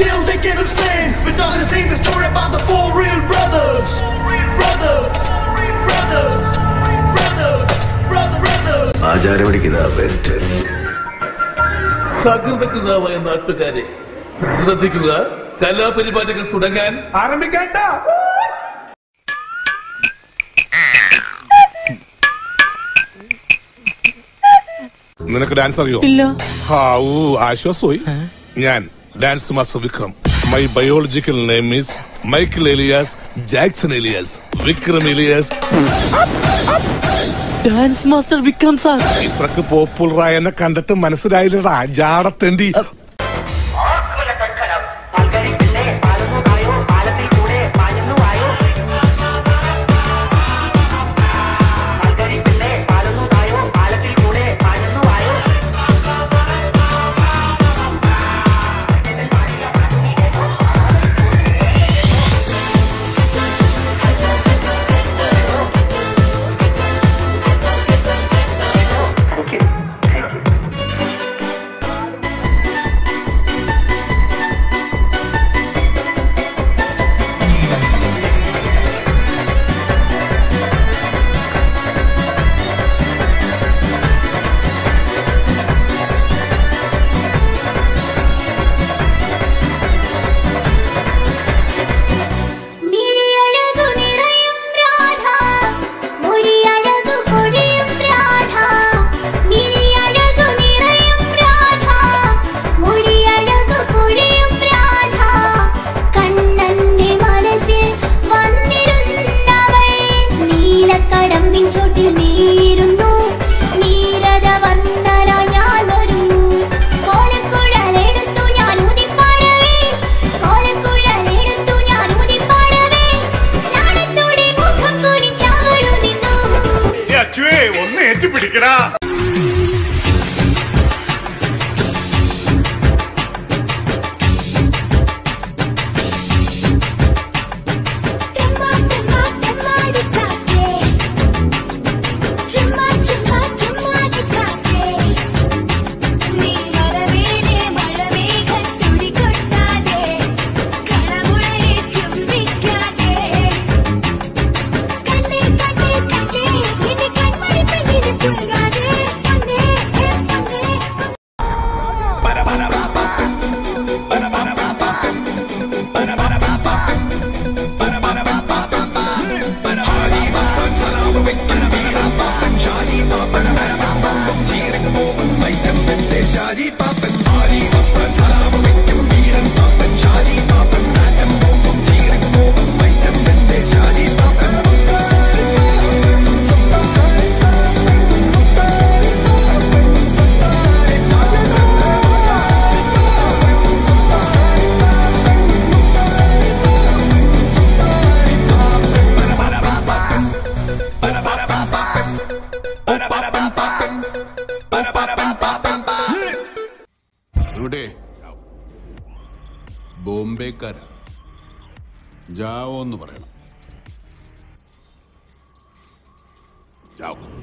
till they get him slain. We're talking to sing the story about the four real brothers. Brothers. Brothers. Brothers. Brother brothers. ആചാരപടിക്കുന്നതാ best സകൃതകൃതാവായ നാട്ടുകാരെ ശ്രദ്ധിക്കുക കലാപരിപാടികൾ തുടങ്ങാൻ ആരംഭിക്കേണ്ട നിനക്ക് dance അറിയോ ഇല്ല ഹാവൂ ആശ്വാസമായി ഞാൻ dance master Vikram my biological name is Michael alias Jackson alias Vikram alias dance master Vikram sir ഇത്രക്ക് പോപ്പുലറായ എന്നെ കണ്ടിട്ട് മനസ്സിലായില്ലടാ ജാടത്തേണ്ടി മിഴിയഴകു നിറയും രാധ മൊഴിയഴകു പൊഴിയും രാധ മിഴിയഴകു നിറയും രാധ മൊഴിയഴകു പൊഴിയും രാധ കണ്ണന്റെ മനസ്സിൽ വന്നിരുന്നവൾ നീലക്കടമ്പിൻ ചോട്ടിൽ നീരുന്നു നീരത വന്നര ഞാൻ വരുന്നു കോലക്കുഴലെടുത്തു ഞാൻ ഊതിപ്പാടവേ കോലക്കുഴലെടുത്തു ഞാൻ ഊതിപ്പാടവേ നാണത്തോടെ മുഖം കുനിച്ചവളു നിന്നു അച്ചുവേ ഒന്ന് ഏറ്റുപിടിക്കടാ ചുമ്മാ ചുമ്മാ ചുമ്മാടിക്കാറ്റേ ചുമ്മാ ചുമ്മാ ചുമ്മാടിക്കാറ്റേ നീ വരവേലേ മഴമേഘം തുടികൊട്ടാതെ കളമുഴയെ ചുംബിക്കാതെ കണ്ണേ കണ്ണേ കണ്ണേ നിന്റെ കൺമണി പെണ്ണിന് പുൽകാതെ കണ്ണേ കണ്ണേ ഇവിടെ ബോംബെക്കാര ജാവോ എന്ന് പറയണം ജാവോ